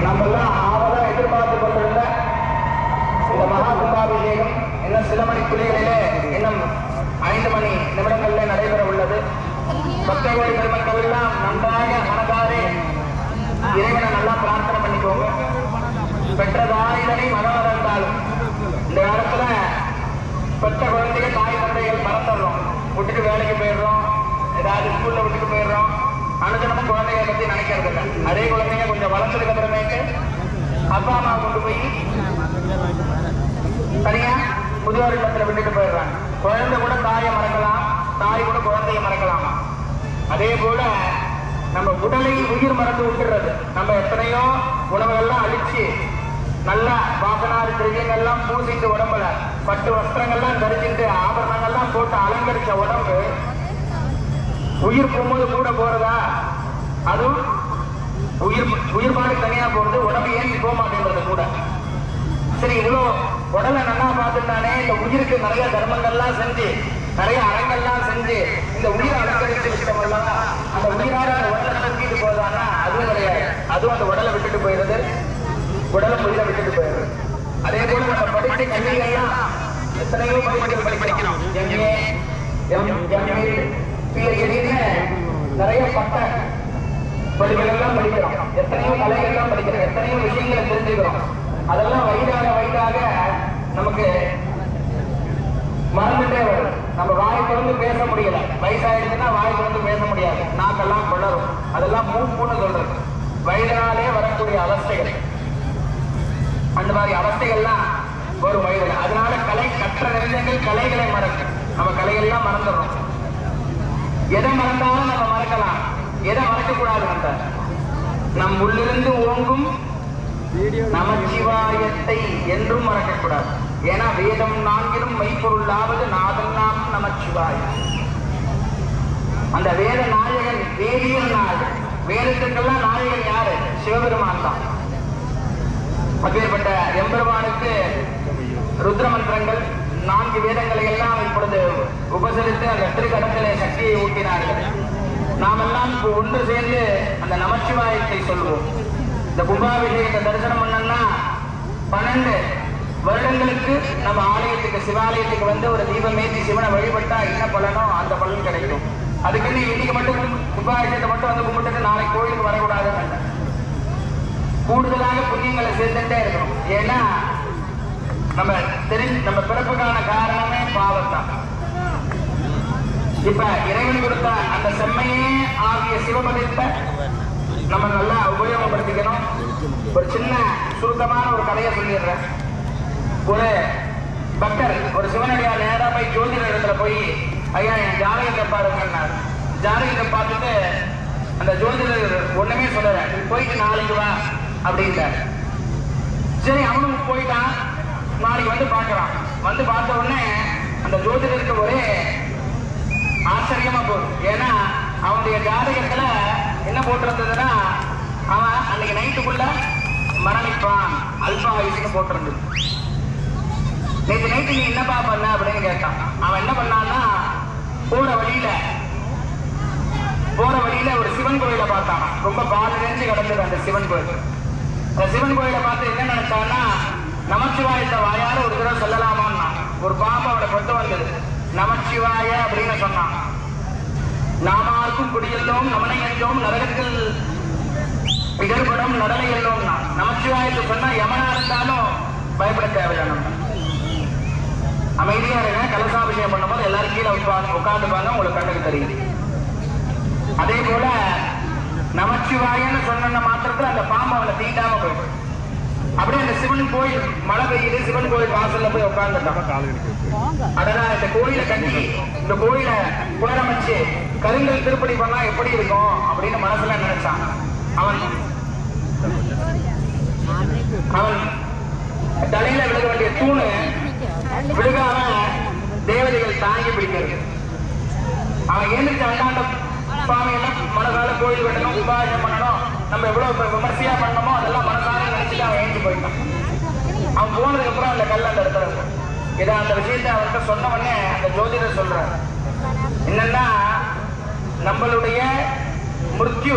நம்மெல்லாம் ஆவலா எதிர்பார்த்து கொண்டிருந்த இந்த மகா கும்பாபிஷேகம் இன்னும் சில மணி துளிகளிலே இன்னும் ஐந்து மணி நிமிடங்களிலே நடைபெற உள்ளது பக்தகோடி பெருமக்கள் எல்லாம் நன்றாக மனதாரே இறைவனை நல்லா பிரார்த்தனை பண்ணிக்கோங்க பெற்ற தாயினை மனம் இருந்தாலும் இந்த காலத்துல பெற்ற குழந்தைகள் தாய் தந்தைகள் மறந்துடுறோம் விட்டுட்டு வேலைக்கு போயிடுறோம் ஏதாவது ஸ்கூல்ல விட்டுட்டு போயிடுறோம் அனுதினமும் குழந்தைகளை பத்தி நினைக்கிறது இல்லை அதே குழந்தைங்க கொஞ்சம் வளர்ந்ததுக்கு அப்புறமேட்டு அப்பா அம்மா கொண்டு போய் தனியா முதியோர் இல்லத்துல விட்டுட்டு போயிடுறாங்க குழந்தை கூட தாயை மறக்கலாம் தாய் கூட குழந்தையை மறக்கலாம் அதே போல நம்ம உடலை உயிர் மறந்து விட்டுறது நம்ம எத்தனையோ உணவுகள்லாம் அழிச்சு நல்லா வாசனாறு திரவியங்கள்லாம் பூசிட்டு உடம்புல பட்டு வஸ்திரங்கள்லாம் தரிச்சிட்டு ஆபரணங்கள்லாம் போட்டு அலங்கரிச்ச உடம்பு உயிர் போகும்போது கூட போறதா அதுவும் உயிர் உயிர் பாடு தனியா போறது உடம்பு ஏன் போக மாட்டேன்றது கூட சரி இவ்வளோ உடலை நல்லா பார்த்துட்டானே இந்த உயிருக்கு நிறைய தர்மங்கள்லாம் செஞ்சு நிறைய அறங்கள்லாம் செஞ்சு இந்த உயிரை அலங்கரிச்சு விட்டோம்லாம் அந்த உயிரார அந்த உடலை தூக்கிட்டு போதானா அதுவும் கிடையாது அதுவும் அந்த உடலை விட்டுட்டு போயிடுது உடலை உயிரை விட்டுட்டு போயிடுது அதே போல நம்ம படிச்ச கல்விகள்லாம் எத்தனையோ படிப்புகள் படிக்கிறோம் எம்ஏ எம் எம்ஏ பிஎச்டின்னு நிறைய பட்ட படிப்புகள்லாம் படிக்கிறோம் எத்தனையோ கலைகள்லாம் படிக்கிறோம் எத்தனையோ விஷயங்களை தெரிஞ்சுக்கிறோம் அதெல்லாம் வயதாக வயதாக நமக்கு மறந்துட்டே வரும் நம்ம வாய் திறந்து பேச முடியல வயசாயிடுச்சுன்னா வாய் திறந்து பேச முடியாது நாக்கெல்லாம் குளரும் அதெல்லாம் மூப்புன்னு சொல்றது வயதினாலே வரக்கூடிய அவஸ்தைகள் அந்த மாதிரி அவஸ்தைகள்லாம் ஒரு வயதுல அதனால கலை கற்ற நிறைந்தங்கள் கலைகளை மறக்கும் நம்ம கலைகள்லாம் மறந்துடுறோம் எதை மறந்தாலும் நம்ம மறக்கலாம் எதை மறக்க கூடாது நம்ம நம் உள்ளிருந்து ஓங்கும் நமச்சிவாயத்தை என்றும் மறக்கக்கூடாது ஏன்னா வேதம் நான்கிலும் மெய்ப்பொருளாவது நாதன் நாம் நமச்சிவாய அந்த வேத நாயகன் வேதியன் நாயகன் வேதத்துக்கெல்லாம் நாயகன் யாரு சிவபெருமான் தான் அப்பேற்பட்ட எம்பெருமானுக்கு ருத்ர மந்திரங்கள் நான்கு வேதங்களை எல்லாம் இப்பொழுது உபசரித்து அந்த திருக்கடத்திலே சக்தியை ஊட்டினார்கள் நாமெல்லாம் இப்போ ஒன்று சேர்ந்து அந்த நமச்சிவாயத்தை சொல்வோம் இந்த கும்பாபிஷேகத்தை தரிசனம் பண்ணோம்னா பன்னெண்டு வருடங்களுக்கு நம்ம ஆலயத்துக்கு சிவாலயத்துக்கு வந்து ஒரு தீபம் ஏற்றி சிவனை வழிபட்டா என்ன பலனோ அந்த பலன் கிடைக்கும் அதுக்கு நீ இன்னைக்கு மட்டும் கும்பாபிஷேகத்தை மட்டும் வந்து கும்பிட்டுட்டு நாளைக்கு கோயிலுக்கு வரக்கூடாதுன்னு கூடுதலாக புண்ணியங்களை சேர்த்துட்டே இருக்கணும் ஏன்னா நம்ம தெரிஞ்சு நம்ம பிறப்புக்கான காரணமே பாவம் தான் இப்ப இறைவன் கொடுத்த அந்த செம்மையே ஆகிய சிவபதத்தை நம்ம நல்லா உபயோகப்படுத்திக்கணும் ஒரு சின்ன சுருக்கமான ஒரு கதையை சொல்லிடுறேன் ஒரு பக்தர் ஒரு சிவனடியார் நேரா போய் ஜோதிடர் இடத்துல போய் ஐயா என் ஜாதகத்தை பாருங்கன்னாரு ஜாதகத்தை பார்த்துட்டு அந்த ஜோதிடர் ஒண்ணுமே சொல்லல நீ போயிட்டு நாளைக்கு வா அப்படின்ட்டார் சரி அவனும் போயிட்டான் நாளைக்கு வந்து பார்க்கறான் வந்து பார்த்த உடனே அந்த ஜோதிடருக்கு ஒரே ஆச்சரியமா போகுது ஏன்னா அவனுடைய ஜாதகத்துல என்ன போட்டிருந்ததுன்னா அவன் அன்னைக்கு நைட்டுக்குள்ள மரணிப்பான் அல்பா ஆயுசுன்னு போட்டிருந்தது நேற்று நைட்டு நீ என்னப்பா பண்ண அப்படின்னு கேட்டான் அவன் என்ன பண்ணான்னா போற வழியில போற வழியில ஒரு சிவன் கோயிலை பார்த்தான் ரொம்ப பால் நிறைஞ்சு கிடந்தது அந்த சிவன் கோயில் அந்த சிவன் கோயிலை பார்த்து என்ன நினைச்சான்னா நமச்சிவாயத்தை வாயால ஒரு தடவை சொல்லலாமான்னா ஒரு பாம்பு அவனை கொண்டு வந்தது நமச்சிவாய அப்படின்னு சொன்னான் நாமார்க்கும் குடியெல்லோம் நமனை எல்லோம் நரகத்தில் பிகர்படம் நடலை எல்லோம்னா நமச்சிவாயத்தை சொன்னா யமனா இருந்தாலும் பயப்பட தேவையில்லை நம்ம அமைதியா இருங்க கலசாபிஷேகம் பண்ணும்போது எல்லாரும் கீழே உட்காந்து உட்காந்துப்பாங்க உங்களுக்கு கண்ணுக்கு தெரியுது அதே போல நமச்சிவாயன்னு சொன்ன மாத்திரத்துல அந்த பாம்பு அவனை தீண்டாம போயிடும் அப்படியே அந்த சிவன் கோயில் மழை பெய்யுது சிவன் கோயில் வாசல்ல போய் உட்கார்ந்துட்டான் அடடா இந்த கோயிலை கட்டி இந்த கோயிலை புனரமைச்சு கருங்கல் திருப்பணி பண்ணா எப்படி இருக்கும் அப்படின்னு மனசுல நினைச்சான் அவன் அவன் தலையில விழுக வேண்டிய தூணு விழுகாம தேவதைகள் தாங்கி பிடிக்கிறது அவன் எழுந்திரிச்ச அண்டாண்ட சுவாமி எல்லாம் மனசால கோயில் கட்டணும் உபாயம் பண்ணணும் நம்ம எவ்வளவு இப்ப விமர்சையா பண்ணணுமோ அதெல்லாம் மனசால நினைச்சிட்டு அவன் ஏஞ்சி போயிட்டான் அவன் போனதுக்கு அப்புறம் அந்த கல் அந்த இடத்துல இருக்கும் இதை அந்த விஷயத்தை அவர்கிட்ட சொன்ன உடனே அந்த ஜோதிடர் சொல்றார் என்னன்னா நம்மளுடைய மிருத்யு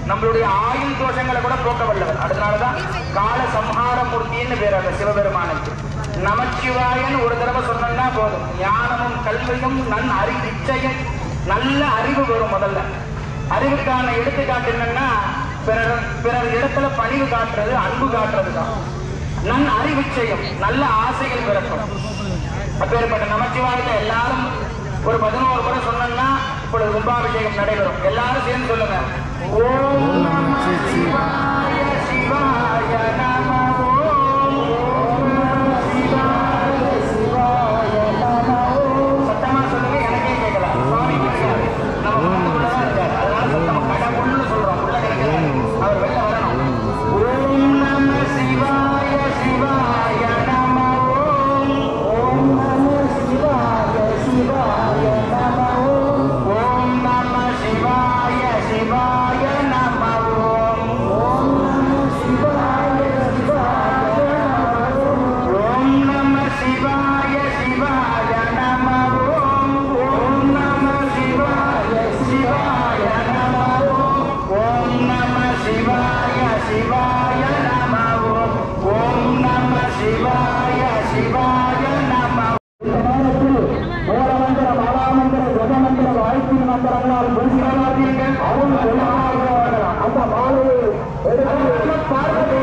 நம்மளுடைய ஆயுள் தோஷங்களை கூட போக்க வல்லவர் அதனாலதான் கால சம்ஹார மூர்த்தின்னு பேர் அந்த சிவபெருமானுக்கு நமச்சிவாயன் ஒரு தடவை சொன்னா போதும் ஞானமும் கல்வியும் நன் அறிவு இச்சையும் நல்ல அறிவு வரும் முதல்ல அறிவுக்கான எடுத்துக்காட்டு என்னன்னா பிறர் பிறர் இடத்துல பணிவு காட்டுறது அன்பு காட்டுறது தான் நன் அறிவிச்சயம் நல்ல ஆசைகள் பிறக்கும் அப்பேற்பட்ட நமச்சிவாயத்தை எல்லாரும் ஒரு பதினோரு முறை சொன்னோம்னா இப்பொழுது கும்பாபிஷேகம் நடைபெறும் எல்லாரும் சேர்ந்து சொல்லுங்க ஓம் நம சிவாய சிவாய நம ஓம் ஓம் நம சிவாய சிவாய நம ஓம் சத்தமா சொல்லுங்க எனக்கே கேட்கல சுவாமி கேட்கல நம்ம மனதுக்குள்ளதான் இருக்காரு அதனால சத்தமா கடவுள்னு சொல்றோம் உள்ள கிடைக்கல அவர் வெளில வரணும் ஓம் நம சிவாய சிவாய நம ஓம் ஓம் நம சிவாய சிவாய நம ஓம் ஓம் நம சிவாய சிவாய நம ஓம் ஓம் நம சிவாய சிவாய ஓம் நம சிவாய சிவாய நம ஓம் ஓம் நம சிவாய சிவாய நம ஓம் ஓம் நம சிவாய சிவாய நம ஓம் ஓம் நம சிவாய சிவாய நம இந்த நேரத்தில் மூலமந்திர மாலாமந்திர ஜபமந்திர வாழ்க்கை மந்திரங்களால் பூசிகளாதீர்கள் அருள் பெருமாள் அந்த மாலையை எடுத்து பார்வதி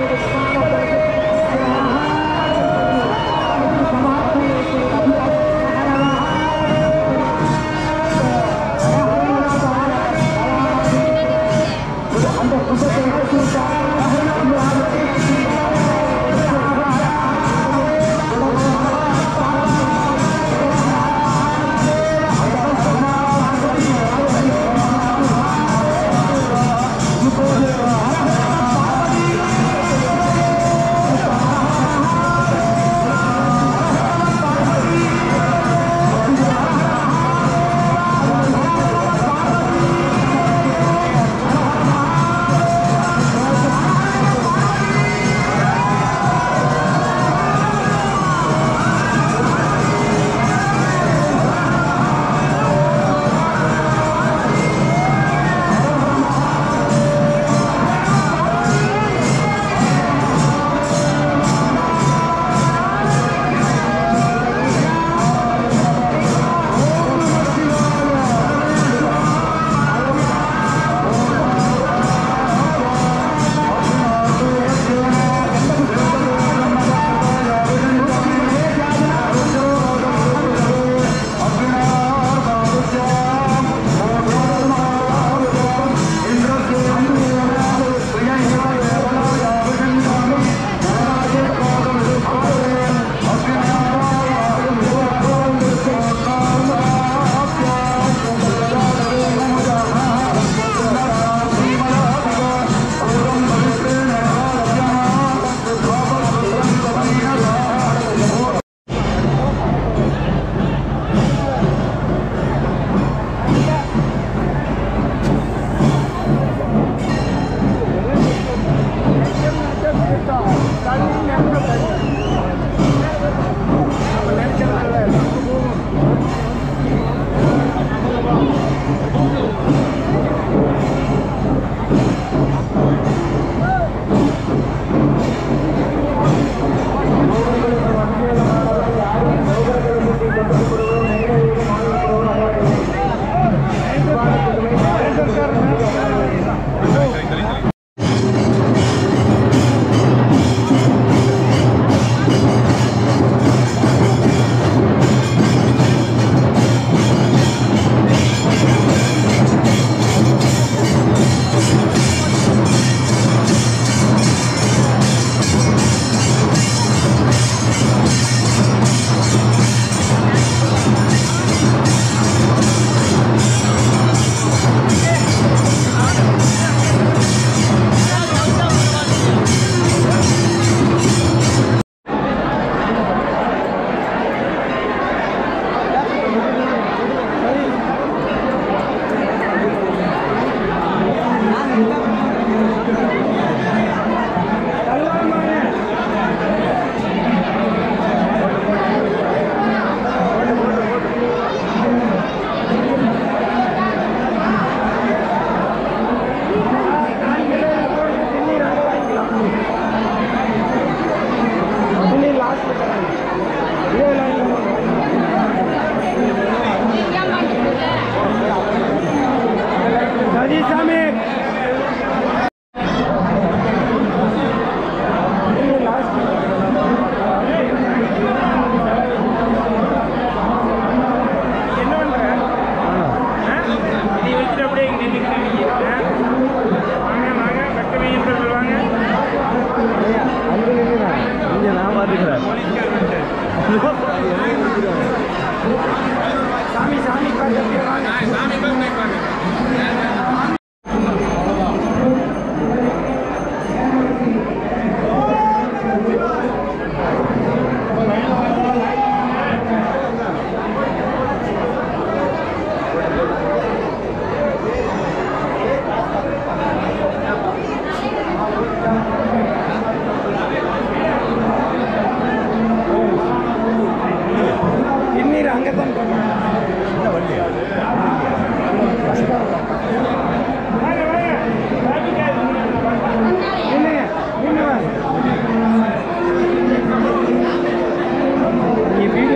அந்த புத்தகத்தை கலை கலை இன்னீர் அங்கே தான் வீடியோ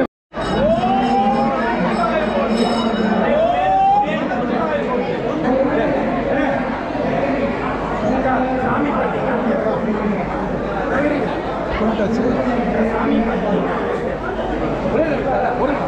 சாமி பார்த்தீங்கன்னா சாமி பார்த்தீங்கன்னா